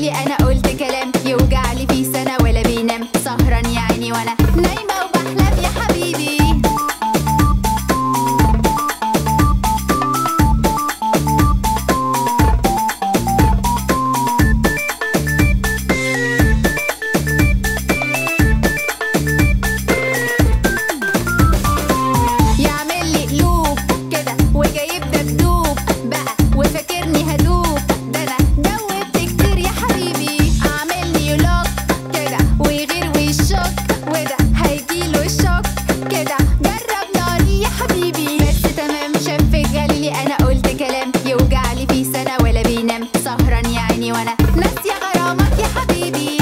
غالي انا قلت كلام يوجع لي في سنه ولا بينام سهران يا عيني وانا نايمه وبحلم يا حبيبي يعمل لي قلوب كده وجايب دبدوب بقى وفاكرني هدوب ده انا دوبت كتير يا حبيبي اعمل لي لوك كده ويغير ويشك وده هيجيله الشوك كده جرب ناري يا حبيبي بس تمام شفت غالي انا قلت كلام يوجع لي في سنه ولا بينام سهران يا عيني وانا ناسيه غرامك يا حبيبي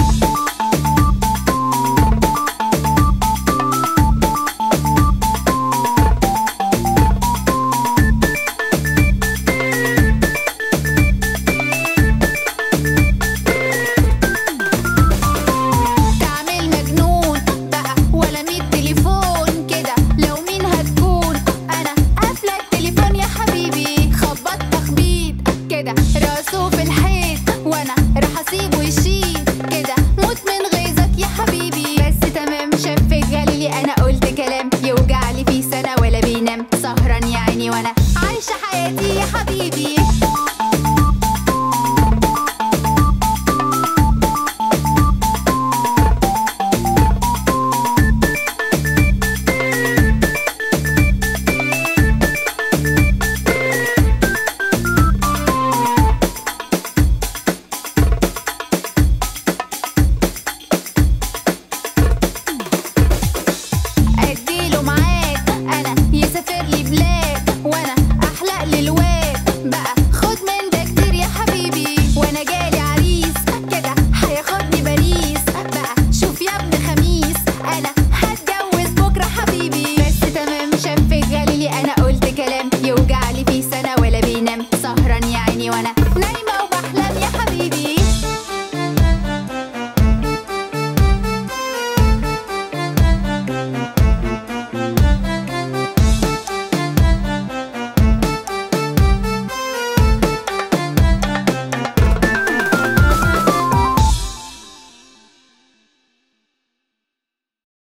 تعمل مجنون بقى ولا مية تليفون كده لو مين هتكون انا قافله التليفون يا حبيبي خبط تخبيط كده راسه في الحيط وانا راح اسيبه يشيل كده موت من غيظك يا حبيبي بس تمام شفت غالي انا